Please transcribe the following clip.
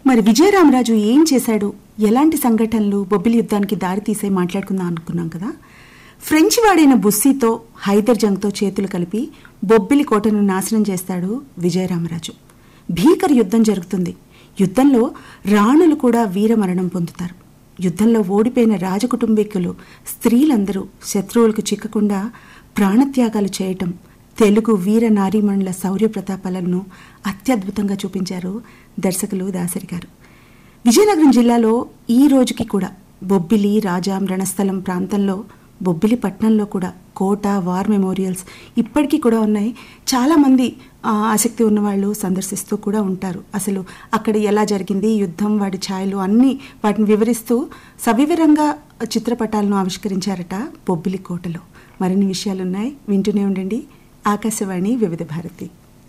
మరి విజయరామరాజు ఏం చేశాడు ఎలాంటి సంఘటనలు బొబ్బిలి యుద్ధానికి దారి తీసే మాట్లాడుకుందాం అనుకున్నాం కదా ఫ్రెంచ్ వాడైన బుస్సీతో హైదర్ జంగ్తో చేతులు కలిపి బొబ్బిలి కోటను నాశనం చేస్తాడు విజయరామరాజు భీకర యుద్ధం జరుగుతుంది యుద్ధంలో రాణులు కూడా వీరమరణం పొందుతారు యుద్ధంలో ఓడిపోయిన రాజకుటుంబీకులు స్త్రీలందరూ శత్రువులకు చిక్కకుండా ప్రాణత్యాగాలు చేయటం తెలుగు వీర నారీమణుల శౌర్య ప్రతాపాలను అత్యద్భుతంగా చూపించారు దర్శకులు దాసరి గారు విజయనగరం జిల్లాలో ఈ రోజుకి కూడా బొబ్బిలి రాజాం రణస్థలం ప్రాంతంలో బొబ్బిలి పట్టణంలో కూడా కోట వార్ మెమోరియల్స్ ఇప్పటికీ కూడా ఉన్నాయి చాలామంది ఆ, ఆసక్తి ఉన్నవాళ్ళు సందర్శిస్తూ కూడా ఉంటారు అసలు అక్కడ ఎలా జరిగింది యుద్ధం వాడి ఛాయలు అన్నీ వాటిని వివరిస్తూ సవివరంగా చిత్రపటాలను ఆవిష్కరించారట బొబ్బిలి కోటలో మరిన్ని విషయాలున్నాయి వింటూనే ఉండండి ఆకాశవాణి వివిధ భారతి